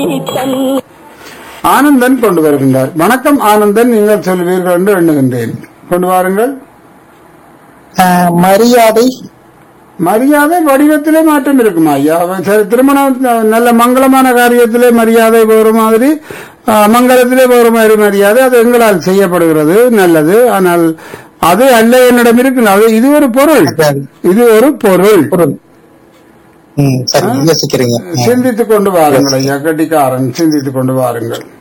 ஆனந்தன் கொண்டு வருகின்றார் வணக்கம் ஆனந்தன் நீங்கள் சொல்வீர்கள் என்று எண்ணுகின்றேன் கொண்டு வாருங்கள் ஆஹ் மரியாதை மரியாதை வடிவத்திலே மாற்றம் இருக்குமா ஐயா சரி, திருமணம் நல்ல மங்களமான காரியத்திலே மரியாதை வேறு மாதிரி ஆ, மங்களத்திலே வேறு மாதிரி மரியாதை அது எங்களால் செய்யப்படுகிறது நல்லது ஆனால் அது அல்ல என்னிடம் இருக்கு அது இது ஒரு பொருள் இது ஒரு பொருள் பொருள் ம் சரி யோசிக்கிறீங்க ம். சிந்தித்துக் கொண்டு வாருங்கள் ஐயா கட்டிக்காரன் சிந்தித்துக் கொண்டு வாருங்கள்